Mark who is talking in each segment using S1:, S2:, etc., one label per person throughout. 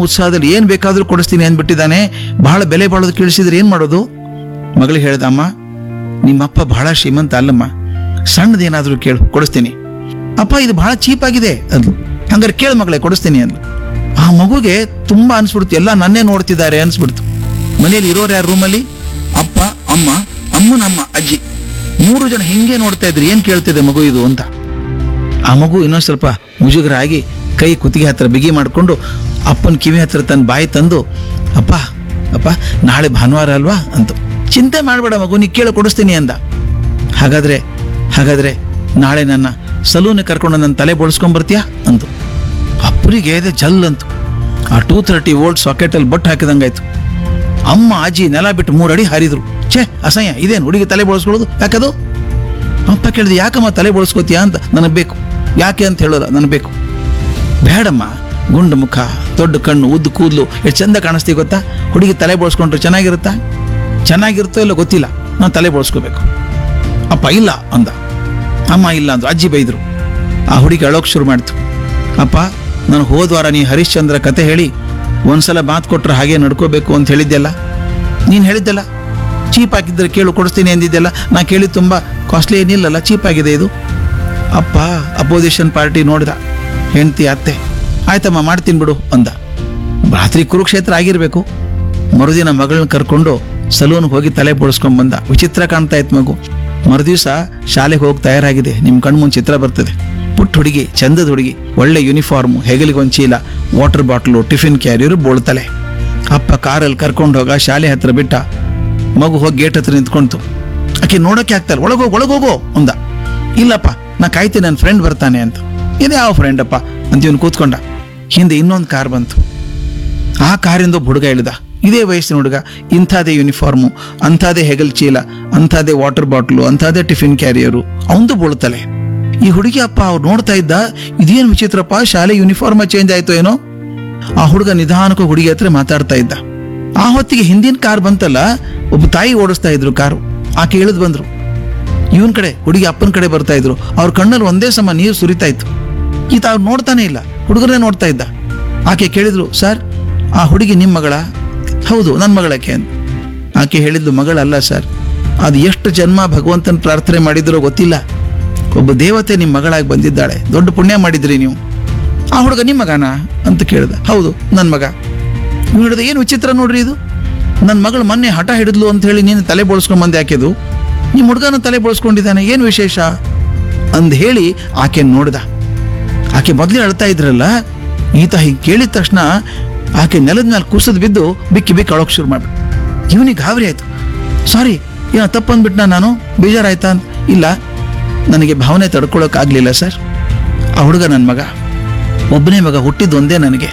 S1: ಉತ್ಸಾಹದಲ್ಲಿ ಏನ್ ಬೇಕಾದ್ರೂ ಕೊಡಿಸ್ತೀನಿ ಅಂದ್ಬಿಟ್ಟಿದ್ದಾನೆ ಬಹಳ ಬೆಲೆ ಬಾಳೋದು ಕೇಳಿಸಿದ್ರೆ ಏನ್ ಮಾಡೋದು ಮಗಳಿಗೆ ಹೇಳ್ದ ಅಮ್ಮ ನಿಮ್ಮಪ್ಪ ಬಹಳ ಶ್ರೀಮಂತ ಅಲ್ಲಮ್ಮ ಸಣ್ಣದೇನಾದ್ರೂ ಕೇಳು ಕೊಡಿಸ್ತೀನಿ ಅಪ್ಪ ಇದು ಬಹಳ ಚೀಪ್ ಆಗಿದೆ ಅಂದ್ಲು ಹಂಗಾರೆ ಕೇಳು ಮಗಳೇ ಕೊಡಿಸ್ತೀನಿ ಅಂದ್ಲು ಆ ಮಗುಗೆ ತುಂಬಾ ಅನ್ಸ್ಬಿಡ್ತು ಎಲ್ಲ ನನ್ನೇ ನೋಡ್ತಿದ್ದಾರೆ ಅನ್ಸ್ಬಿಡ್ತು ಮನೇಲಿ ಇರೋರು ಯಾರು ರೂಮಲ್ಲಿ ಅಪ್ಪ ಅಮ್ಮ ಅಮ್ಮನಮ್ಮ ಅಜ್ಜಿ ಮೂರು ಜನ ಹಿಂಗೆ ನೋಡ್ತಾ ಇದ್ರು ಏನ್ ಕೇಳ್ತಿದೆ ಮಗು ಇದು ಅಂತ ಆ ಮಗು ಇನ್ನೊಂದು ಸ್ವಲ್ಪ ಮುಜುಗರ ಆಗಿ ಕೈ ಕುತ್ತಿಗೆ ಹತ್ರ ಬಿಗಿ ಮಾಡಿಕೊಂಡು ಅಪ್ಪನ ಕಿವಿ ಹತ್ರ ತನ್ನ ಬಾಯಿ ತಂದು ಅಪ್ಪ ಅಪ್ಪ ನಾಳೆ ಭಾನುವಾರ ಅಲ್ವಾ ಅಂತು ಚಿಂತೆ ಮಾಡಬೇಡ ಮಗು ನೀ ಕೇಳು ಕೊಡಿಸ್ತೀನಿ ಅಂದ ಹಾಗಾದ್ರೆ ಹಾಗಾದ್ರೆ ನಾಳೆ ನನ್ನ ಸಲೂನಿಗೆ ಕರ್ಕೊಂಡು ನನ್ನ ತಲೆ ಬೋಳ್ಸ್ಕೊಂಡ್ ಬರ್ತೀಯಾ ಅಂತು ಅಪ್ಪನಿಗೆ ಇದೆ ಜಲ್ ಅಂತು ಆ ಟೂ ತರ್ಟಿ ವೋಲ್ಟ್ ಸಾಕೆಟಲ್ಲಿ ಬಟ್ ಹಾಕಿದಂಗಾಯ್ತು ಅಮ್ಮ ಅಜ್ಜಿ ನೆಲ ಬಿಟ್ಟು ಮೂರು ಅಡಿ ಹಾರಿದ್ರು ಛೇ ಅಸಹ್ಯ ಇದೇನು ಹುಡುಗಿ ತಲೆ ಬೋಳ್ಸ್ಕೊಳ್ಳೋದು ಯಾಕದು ಅಪ್ಪ ಕೇಳಿದೆ ಯಾಕಮ್ಮ ತಲೆ ಬೋಳ್ಸ್ಕೋತೀಯ ಅಂತ ನನಗೆ ಬೇಕು ಯಾಕೆ ಅಂತ ಹೇಳೋಲ್ಲ ನನಗೆ ಬೇಕು ಬೇಡಮ್ಮ ಗುಂಡು ಮುಖ ದೊಡ್ಡ ಕಣ್ಣು ಉದ್ದು ಕೂದಲು ಎಷ್ಟು ಚಂದ ಕಾಣಿಸ್ತೀವಿ ಗೊತ್ತಾ ಹುಡುಗಿ ತಲೆ ಬೋಳ್ಸ್ಕೊಂಡ್ರೆ ಚೆನ್ನಾಗಿರುತ್ತಾ ಚೆನ್ನಾಗಿರುತ್ತೋ ಇಲ್ಲ ಗೊತ್ತಿಲ್ಲ ನಾನು ತಲೆ ಬೋಳ್ಸ್ಕೋಬೇಕು ಅಪ್ಪ ಇಲ್ಲ ಅಂದ ಅಮ್ಮ ಇಲ್ಲ ಅಂದ್ರು ಅಜ್ಜಿ ಬೈದ್ರು ಆ ಹುಡುಗಿ ಅಳೋಕ್ ಶುರು ಮಾಡ್ತು ಅಪ್ಪ ನಾನು ಹೋದ್ವಾರ ನೀ ಹರಿಶ್ಚಂದ್ರ ಕತೆ ಹೇಳಿ ಒಂದ್ಸಲ ಮಾತು ಕೊಟ್ರೆ ಹಾಗೆ ನಡ್ಕೋಬೇಕು ಅಂತ ಹೇಳಿದ್ದೆಲ್ಲ ನೀನು ಹೇಳಿದ್ದೆಲ್ಲ ಚೀಪ್ ಆಗಿದ್ದರೆ ಕೇಳು ಕೊಡಿಸ್ತೀನಿ ಅಂದಿದ್ದೆಲ್ಲ ನಾ ಕೇಳಿ ತುಂಬ ಕಾಸ್ಟ್ಲಿ ಏನಿಲ್ಲಲ್ಲ ಚೀಪ್ ಆಗಿದೆ ಇದು ಅಪ್ಪ ಅಪೋಸಿಷನ್ ಪಾರ್ಟಿ ನೋಡಿದ ಹೆಂಡ್ತಿ ಅತ್ತೆ ಆಯ್ತಮ್ಮ ಮಾಡ್ತೀನಿ ಬಿಡು ಅಂದ ರಾತ್ರಿ ಕುರುಕ್ಷೇತ್ರ ಆಗಿರ್ಬೇಕು ಮರುದಿನ ಮಗಳನ್ನ ಕರ್ಕೊಂಡು ಸಲೂನ್ ಹೋಗಿ ತಲೆ ಬೋಳ್ಸ್ಕೊಂಡ್ ಬಂದ ವಿಚಿತ್ರ ಕಾಣ್ತಾ ಇತ್ತು ಮಗು ಮರುದಿವಸ ಶಾಲೆಗೆ ಹೋಗಿ ತಯಾರಾಗಿದೆ ನಿಮ್ ಕಣ್ಮುಂದ್ ಚಿತ್ರ ಬರ್ತದೆ ಪುಟ್ಟ ಹುಡುಗಿ ಚಂದದ ಹುಡುಗಿ ಒಳ್ಳೆ ಯೂನಿಫಾರ್ಮು ಹೆಗಲಿಗೊಂದು ಚೀಲ ವಾಟರ್ ಬಾಟ್ಲು ಟಿಫಿನ್ ಕ್ಯಾರಿಯರು ಬೋಳ್ತಲೆ ಅಪ್ಪ ಕಾರಲ್ಲಿ ಕರ್ಕೊಂಡು ಹೋಗ ಶಾಲೆ ಹತ್ರ ಬಿಟ್ಟ ಮಗು ಹೋಗಿ ಗೇಟ್ ಹತ್ರ ನಿಂತ್ಕೊಂತು ಆಕೆ ನೋಡಕ್ಕೆ ಆಗ್ತಾರೆ ಒಳಗೋಗು ಒಳಗೋಗೋ ಅಂದ ಇಲ್ಲಪ್ಪ ನಾ ಕಾಯ್ತೀನಿ ನನ್ನ ಫ್ರೆಂಡ್ ಬರ್ತಾನೆ ಅಂತ ಇದು ಯಾವ ಫ್ರೆಂಡ್ ಅಪ್ಪ ಅಂತ ಇವನು ಕೂತ್ಕೊಂಡ ಹಿಂದೆ ಇನ್ನೊಂದು ಕಾರ್ ಬಂತು ಆ ಕಾರಿಂದ ಒಬ್ಬ ಹುಡುಗ ಇಳಿದ ಇದೇ ವಯಸ್ಸಿನ ಹುಡುಗ ಇಂಥದೇ ಯೂನಿಫಾರ್ಮು ಅಂಥದೇ ಹೆಗಲ್ ಚೀಲ ಅಂಥದೇ ವಾಟರ್ ಬಾಟ್ಲು ಅಂಥದೇ ಟಿಫಿನ್ ಕ್ಯಾರಿಯರು ಅವಂದು ಬೀಳ್ತಲೆ ಈ ಹುಡುಗಿ ಅಪ್ಪ ಅವ್ರು ನೋಡ್ತಾ ಇದ್ದ ಇದೇನು ವಿಚಿತ್ರಪ್ಪ ಶಾಲೆ ಯೂನಿಫಾರ್ಮ್ ಚೇಂಜ್ ಆಯ್ತು ಏನೋ ಆ ಹುಡುಗ ನಿಧಾನಕ್ಕೆ ಹುಡುಗಿ ಹತ್ರ ಮಾತಾಡ್ತಾ ಇದ್ದ ಆ ಹೊತ್ತಿಗೆ ಹಿಂದಿನ ಕಾರ್ ಬಂತಲ್ಲ ಒಬ್ಬ ತಾಯಿ ಓಡಿಸ್ತಾ ಇದ್ರು ಕಾರು ಆಕೆ ಇಳಿದು ಬಂದ್ರು ಇವನ್ ಕಡೆ ಹುಡುಗಿ ಅಪ್ಪನ ಕಡೆ ಬರ್ತಾ ಇದ್ರು ಅವ್ರ ಕಣ್ಣಲ್ಲಿ ಒಂದೇ ಸಮ ನೀರು ಸುರಿತಾ ಇತ್ತು ಈತ ಅವ್ರು ನೋಡ್ತಾನೆ ಇಲ್ಲ ಹುಡುಗರೇ ನೋಡ್ತಾ ಇದ್ದ ಆಕೆ ಕೇಳಿದ್ರು ಸರ್ ಆ ಹುಡುಗಿ ನಿಮ್ಮ ಮಗಳ ಹೌದು ನನ್ನ ಮಗಳಕ್ಕೆ ಅಂತ ಆಕೆ ಹೇಳಿದ್ಲು ಮಗಳಲ್ಲ ಸರ್ ಅದು ಎಷ್ಟು ಜನ್ಮ ಭಗವಂತನ ಪ್ರಾರ್ಥನೆ ಮಾಡಿದ್ರೋ ಗೊತ್ತಿಲ್ಲ ಒಬ್ಬ ದೇವತೆ ನಿಮ್ಮ ಮಗಳಾಗಿ ಬಂದಿದ್ದಾಳೆ ದೊಡ್ಡ ಪುಣ್ಯ ಮಾಡಿದ್ರಿ ನೀವು ಆ ಹುಡುಗ ನಿಮ್ಮ ಮಗನಾ ಅಂತ ಕೇಳ್ದ ಹೌದು ನನ್ನ ಮಗ ಇವ್ನು ಹಿಡಿದ ಏನು ವಿಚಿತ್ರ ನೋಡ್ರಿ ಇದು ನನ್ನ ಮಗಳು ಮೊನ್ನೆ ಹಠ ಹಿಡಿದ್ಲು ಅಂತ ಹೇಳಿ ನೀನು ತಲೆ ಬೋಳ್ಸ್ಕೊಂಡ್ ಬಂದೆ ಆಕೆದು ನಿಮ್ಮ ಹುಡುಗನ ತಲೆ ಬೋಳ್ಸ್ಕೊಂಡಿದ್ದಾನೆ ಏನು ವಿಶೇಷ ಅಂದ್ ಹೇಳಿ ಆಕೆ ನೋಡ್ದ ಆಕೆ ಮೊದಲೇ ಅಳ್ತಾ ಇದ್ರಲ್ಲ ಈತ ಹೀಗೆ ಕೇಳಿದ ತಕ್ಷಣ ಆಕೆ ನೆಲದ ಮೇಲೆ ಕುಸಿದ್ ಬಿದ್ದು ಬಿಕ್ಕಿ ಬಿಕ್ಕಿ ಅಳೋಕ್ ಶುರು ಮಾಡ್ಬಿಟ್ಟು ಇವನಿಗೆ ಗಾಬರಿ ಆಯ್ತು ಸಾರಿ ಏನೋ ತಪ್ಪಂದ್ಬಿಟ್ನಾ ನಾನು ಬೇಜಾರಾಯ್ತಾ ಅಂತ ಇಲ್ಲ ನನಗೆ ಭಾವನೆ ತಡ್ಕೊಳಕ್ ಆಗ್ಲಿಲ್ಲ ಸರ್ ಆ ಹುಡುಗ ನನ್ನ ಮಗ ಒಬ್ಬನೇ ಮಗ ಹುಟ್ಟಿದ್ದು ಒಂದೇ ನನಗೆ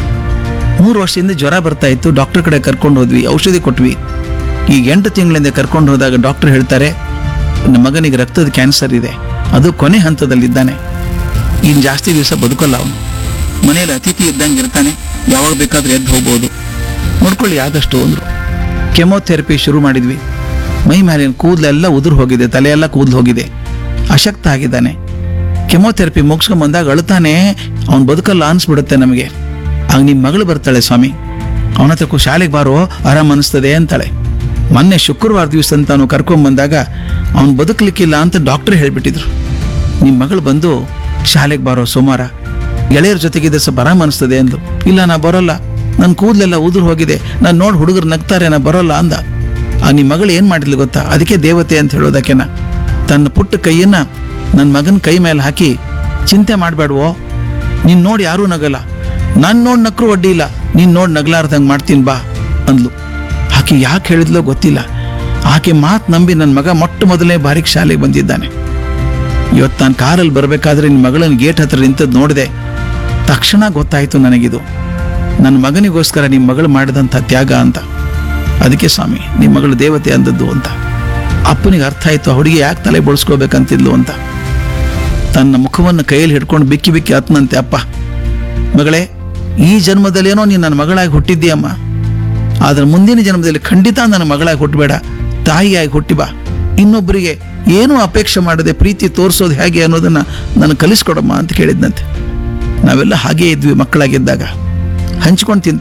S1: ಮೂರು ವರ್ಷದಿಂದ ಜ್ವರ ಬರ್ತಾ ಇತ್ತು ಡಾಕ್ಟರ್ ಕಡೆ ಕರ್ಕೊಂಡು ಹೋದ್ವಿ ಔಷಧಿ ಕೊಟ್ವಿ ಈಗ ಎಂಟು ತಿಂಗಳಿಂದ ಕರ್ಕೊಂಡು ಹೋದಾಗ ಡಾಕ್ಟರ್ ಹೇಳ್ತಾರೆ ನನ್ನ ಮಗನಿಗೆ ರಕ್ತದ ಕ್ಯಾನ್ಸರ್ ಇದೆ ಅದು ಕೊನೆ ಹಂತದಲ್ಲಿದ್ದಾನೆ ಇನ್ನು ಜಾಸ್ತಿ ದಿವಸ ಬದುಕಲ್ಲ ಅವನು ಮನೇಲಿ ಅತಿಥಿ ಇದ್ದಂಗೆ ಇರ್ತಾನೆ ಯಾವಾಗ ಬೇಕಾದ್ರೂ ಎದ್ದು ಹೋಗ್ಬೋದು ನೋಡ್ಕೊಳ್ಳಿ ಆದಷ್ಟು ಅಂದ್ರು ಕೆಮೊಥೆರಪಿ ಶುರು ಮಾಡಿದ್ವಿ ಮೈ ಮೇಲಿನ ಕೂದಲೆಲ್ಲ ಉದುರು ಹೋಗಿದೆ ತಲೆಯೆಲ್ಲ ಕೂದಲು ಹೋಗಿದೆ ಅಶಕ್ತ ಆಗಿದ್ದಾನೆ ಕೆಮೊಥೆರಪಿ ಮುಗಿಸ್ಕೊಂಡ್ ಬಂದಾಗ ಅಳ್ತಾನೆ ಅವ್ನು ಬದುಕಲ್ಲ ಅನ್ಸ್ಬಿಡುತ್ತೆ ನಮಗೆ ಆಗ ನಿಮ್ಮ ಮಗಳು ಬರ್ತಾಳೆ ಸ್ವಾಮಿ ಅವನ ಹತ್ರ ಶಾಲೆಗೆ ಬಾರೋ ಆರಾಮ್ ಅನಿಸ್ತದೆ ಅಂತಾಳೆ ಮೊನ್ನೆ ಶುಕ್ರವಾರ ದಿವಸ ಅಂತ ಅವನು ಕರ್ಕೊಂಡ್ ಬಂದಾಗ ಅವ್ನು ಬದುಕಲಿಕ್ಕಿಲ್ಲ ಅಂತ ಡಾಕ್ಟರ್ ಹೇಳ್ಬಿಟ್ಟಿದ್ರು ನಿಮ್ಮ ಮಗಳು ಬಂದು ಶಾಲೆಗೆ ಬಾರೋ ಸೋಮವಾರ ಗೆಳೆಯರ ಜೊತೆಗಿದ್ದ ಸ್ವಲ್ಪ ಆರಾಮ್ ಅನಿಸ್ತದೆ ಅಂದ್ಲು ಇಲ್ಲ ನಾ ಬರೋಲ್ಲ ನನ್ನ ಕೂದಲೆಲ್ಲ ಉದುರು ಹೋಗಿದೆ ನಾನು ನೋಡಿ ಹುಡುಗರು ನಗ್ತಾರೆ ನಾ ಬರೋಲ್ಲ ಅಂದ ಆ ನಿಮ್ಮ ಮಗಳು ಏನ್ ಮಾಡಿದ್ಲು ಗೊತ್ತಾ ಅದಕ್ಕೆ ದೇವತೆ ಅಂತ ಹೇಳೋದಕ್ಕೆನ ತನ್ನ ಪುಟ್ಟ ಕೈಯನ್ನ ನನ್ನ ಮಗನ ಕೈ ಮೇಲೆ ಹಾಕಿ ಚಿಂತೆ ಮಾಡಬೇಡವೋ ನೀನ್ ನೋಡಿ ಯಾರೂ ನಗಲ್ಲ ನಾನ್ ನೋಡ್ ನಕ್ರು ಅಡ್ಡಿ ಇಲ್ಲ ನೀನ್ ನೋಡ್ ನಗ್ಲಾರ್ದಂಗ್ ಮಾಡ್ತೀನಿ ಬಾ ಅಂದ್ಲು ಆಕೆ ಯಾಕೆ ಹೇಳಿದ್ಲೋ ಗೊತ್ತಿಲ್ಲ ಆಕೆ ಮಾತು ನಂಬಿ ನನ್ನ ಮಗ ಮೊಟ್ಟ ಮೊದಲನೇ ಬಾರಿಗೆ ಶಾಲೆಗೆ ಬಂದಿದ್ದಾನೆ ಇವತ್ತು ನಾನು ಕಾರಲ್ಲಿ ಬರಬೇಕಾದ್ರೆ ನಿನ್ನ ಮಗಳನ್ನ ಗೇಟ್ ಹತ್ರ ನಿಂತದ್ದು ನೋಡಿದೆ ತಕ್ಷಣ ಗೊತ್ತಾಯ್ತು ನನಗಿದು ನನ್ನ ಮಗನಿಗೋಸ್ಕರ ನಿಮ್ಮ ಮಗಳು ಮಾಡಿದಂಥ ತ್ಯಾಗ ಅಂತ ಅದಕ್ಕೆ ಸ್ವಾಮಿ ನಿಮ್ಮ ಮಗಳು ದೇವತೆ ಅಂದದ್ದು ಅಂತ ಅಪ್ಪನಿಗೆ ಅರ್ಥ ಆಯ್ತು ಆ ಹುಡುಗಿ ಯಾಕೆ ತಲೆ ಬೋಳ್ಸ್ಕೋಬೇಕಂತಿದ್ಲು ಅಂತ ತನ್ನ ಮುಖವನ್ನು ಕೈಯಲ್ಲಿ ಹಿಡ್ಕೊಂಡು ಬಿಕ್ಕಿ ಬಿಕ್ಕಿ ಹತ್ನಂತೆ ಅಪ್ಪ ಮಗಳೇ ಈ ಜನ್ಮದಲ್ಲೇನೋ ನೀನು ನನ್ನ ಮಗಳಾಗಿ ಹುಟ್ಟಿದ್ದೀಯಮ್ಮ ಆದ್ರೆ ಮುಂದಿನ ಜನ್ಮದಲ್ಲಿ ಖಂಡಿತ ನನ್ನ ಮಗಳಾಗಿ ಹುಟ್ಟಬೇಡ ತಾಯಿಯಾಗಿ ಹುಟ್ಟಿ ಬಾ ಇನ್ನೊಬ್ಬರಿಗೆ ಏನೂ ಅಪೇಕ್ಷೆ ಮಾಡದೆ ಪ್ರೀತಿ ತೋರಿಸೋದು ಹೇಗೆ ಅನ್ನೋದನ್ನ ನನಗೆ ಕಲಿಸ್ಕೊಡಮ್ಮ ಅಂತ ಕೇಳಿದ್ನಂತೆ ನಾವೆಲ್ಲ ಹಾಗೇ ಇದ್ವಿ ಮಕ್ಕಳಾಗಿದ್ದಾಗ ಹಂಚ್ಕೊಂಡು ತಿಂತ